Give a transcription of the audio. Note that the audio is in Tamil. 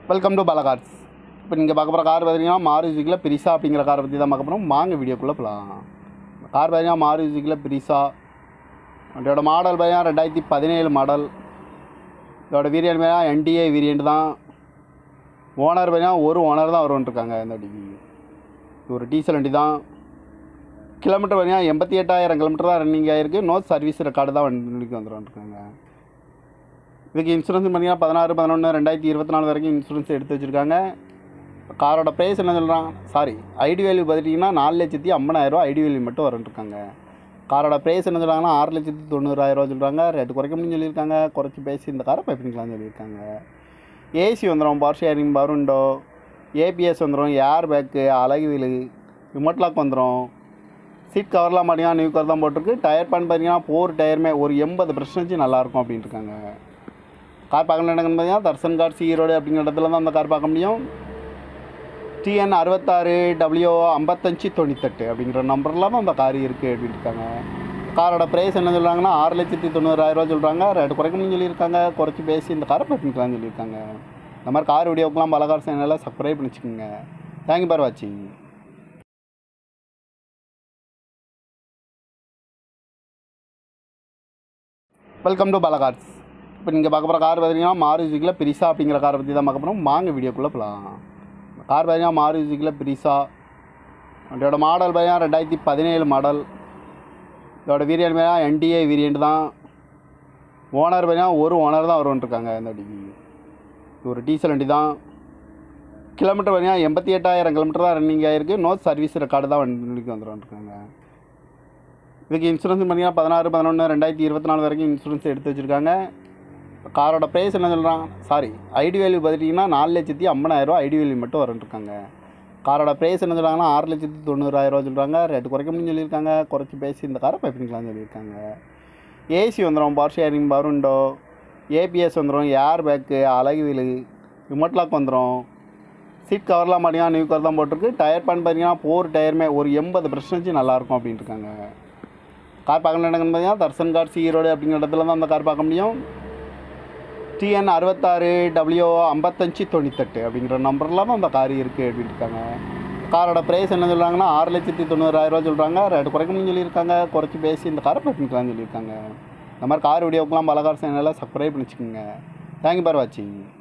வெல்கம் டு பாலகார்ஸ் இப்போ நீங்கள் பார்க்க போகிற கார் பார்த்தீங்கன்னா மாருதிக்கில் பிரிசா அப்படிங்கிற காரை பற்றி தான் பார்க்க போகிறோம் வாங்க வீடியோக்குள்ளே போகலாம் கார் பார்த்தீங்கன்னா மாருதிக்கில் பிரிசா வண்டியோட மாடல் பார்த்தீங்கன்னா ரெண்டாயிரத்தி பதினேழு மாடல் இதோட வேரியன்ட் பார்த்தீங்கன்னா என்டிஏ வேரியண்ட் தான் ஓனர் பார்த்தீங்கன்னா ஒரு ஓனர் தான் வருவன்ட்ருக்காங்க இந்த வண்டிக்கு இது ஒரு டீசல் வண்டி தான் கிலோமீட்டர் பார்த்தீங்கன்னா எண்பத்தி எட்டாயிரம் கிலோமீட்டர் தான் ரன்னிங் ஆகிருக்கு நோ சர்வீஸ் ரெக்கார்டு தான் வண்டிக்கு வந்துருக்காங்க இதுக்கு இன்சூரன்ஸ் பார்த்தீங்கன்னா பதினாறு பதினொன்று ரெண்டாயிரத்தி இருபத்தி நாலு வரைக்கும் இன்சூரன்ஸ் எடுத்து வச்சுருக்காங்க காரோட ப்ரைஸ் என்ன சொல்கிறாங்க சாரி ஐடி வேல்யூ பார்த்துட்டிங்கன்னா நாலு லட்சத்தி ஐம்பதாயிரரூவா ஐடி வேல்யூ மட்டும் வரும்ன்ருக்காங்க காரோட ப்ரைஸ் என்ன சொல்கிறாங்கன்னா ஆறு லட்சத்தி தொண்ணூறாயிரரூவா சொல்கிறாங்க ரேட்டு குறைக்க முடியும்னு சொல்லியிருக்காங்க குறைச்சி பேசி இந்த காரை பைப்பிங்கலாம்னு சொல்லியிருக்காங்க ஏசி வந்துடும் power steering power window ABS வந்துடும் air bag alloy wheel remote lock வந்துடும் சீட் கவர்லாம் பார்த்தீங்கன்னா நியூ கவர் தான் போட்டிருக்கு டயர் பேன் பார்த்தீங்கன்னா ஃபோர் டயருமே ஒரு எண்பது பர்சன்டேஜ் நல்லாயிருக்கும் அப்படின்ட்டு இருக்காங்க கார் பார்க்கணும் இடங்கன்னு பார்த்தீங்கன்னா தர்சன் கார் சி ரோடு அப்படிங்கிற இடத்துல தான் அந்த கார் பார்க்க முடியும் டிஎன் அறுபத்தாறு டபிள்யூ ஐம்பத்தஞ்சு தொண்ணூத்தெட்டு அப்படிங்கிற நம்பரில் தான் அந்த கார் இருக்குது அப்படின்னு இருக்காங்க காரோட ப்ரைஸ் என்ன சொல்கிறாங்கன்னா ஆறு லட்சத்தி தொண்ணூறாயிரரூவா சொல்கிறாங்க ரேட்டு குறைக்க முடியும்னு சொல்லியிருக்காங்க குறைச்சி பேசி இந்த காரை பண்ணிக்கலாம்னு சொல்லியிருக்காங்க இந்த மாதிரி கார் வீடியோக்கெலாம் பல கார் சேனலில் சப்ஸ்கிரைப் பண்ணி வச்சுக்கோங்க தேங்க்யூ பார் வாட்சிங் வெல்கம் டு பாலகார்ஸ் இப்போ நீங்கள் பார்க்க போகிற கார் பார்த்தீங்கன்னா மாருதிக்கில் பிரிசா அப்படிங்கிற காரை பற்றி தான் பார்க்க போகிறோம் வாங்க வீடியோக்குள்ளே போகலாம் கார் பார்த்தீங்கன்னா மாருதிக்கில் பிரிசா வண்டியோட மாடல் பார்த்தீங்கன்னா ரெண்டாயிரத்தி பதினேழு மாடல் இதோட வேரியன்ட் பார்த்தீங்கன்னா என்டிஏ வேரியண்ட் தான் ஓனர் பார்த்தீங்கன்னா ஒரு ஓனர் தான் வருவன்ட்ருக்காங்க இந்த வண்டிக்கு இது ஒரு டீசல் வண்டி தான் கிலோமீட்டர் பார்த்தீங்கன்னா எண்பத்தி எட்டாயிரம் கிலோமீட்டர் தான் ரன்னிங் ஆகிருக்கு நோ சர்வீஸ் ரெக்கார்டு தான் வண்டிக்கு வந்துருக்காங்க இதுக்கு இன்சூரன்ஸ் பார்த்தீங்கன்னா பதினாறு பதினொன்று ரெண்டாயிரத்தி இருபத்தி நாலு வரைக்கும் இன்சூரன்ஸ் எடுத்து வச்சுருக்காங்க காரோட ப்ரைஸ் என்ன சொல்கிறாங்க சாரி ஐடி வேல்யூ பார்த்துட்டிங்கன்னா நாலு லட்சத்தி ஐம்பதாயிரரூவா ஐடி வேல்யூ மட்டும் வரும்ன்ருக்காங்க காரோட ப்ரைஸ் என்ன சொல்கிறாங்கன்னா ஆறு லட்சத்தி தொண்ணூறாயிரரூவா சொல்கிறாங்க ரேட்டு குறைக்க முடியும்னு சொல்லியிருக்காங்க குறைச்சி பேசி இந்த காரை பைப்பிங்கலாம்னு சொல்லியிருக்காங்க ஏசி வந்துடும் power steering power window ABS வந்துடும் air bag alloy wheel remote lock வந்துடும் சீட் கவர்லாம் பார்த்தீங்கன்னா நியூ கவர் தான் போட்டிருக்கு டயர் பேன் பார்த்தீங்கன்னா ஃபோர் டயருமே ஒரு எண்பது பர்சன்டேஜ் நல்லாயிருக்கும் அப்படின்ட்டு இருக்காங்க கார் பார்க்கணும் இடங்கன்னு பார்த்தீங்கன்னா தர்சன் கார் சி ரோடு அப்படிங்கிற இடத்துல தான் அந்த கார் பார்க்க முடியும் டிஎன் அறுபத்தாறு டபிள்யூ ஐம்பத்தஞ்சு தொண்ணூத்தெட்டு அப்படிங்கிற நம்பரில் தான் அந்த கார் இருக்குது அப்படின்னு இருக்காங்க காரோட ப்ரைஸ் என்ன சொல்கிறாங்கன்னா ஆறு லட்சத்தி தொண்ணூறாயிரரூவா சொல்கிறாங்க ரேட்டு குறைக்க முடியும்னு சொல்லியிருக்காங்க குறைச்சி பேசி இந்த காரை பண்ணிக்கலாம்னு சொல்லியிருக்காங்க இந்த மாதிரி கார் வீடியோக்கெலாம் பல கார் சேனலில் சப்ஸ்கிரைப் பண்ணி வச்சுக்கோங்க தேங்க்யூ பார் வாட்சிங்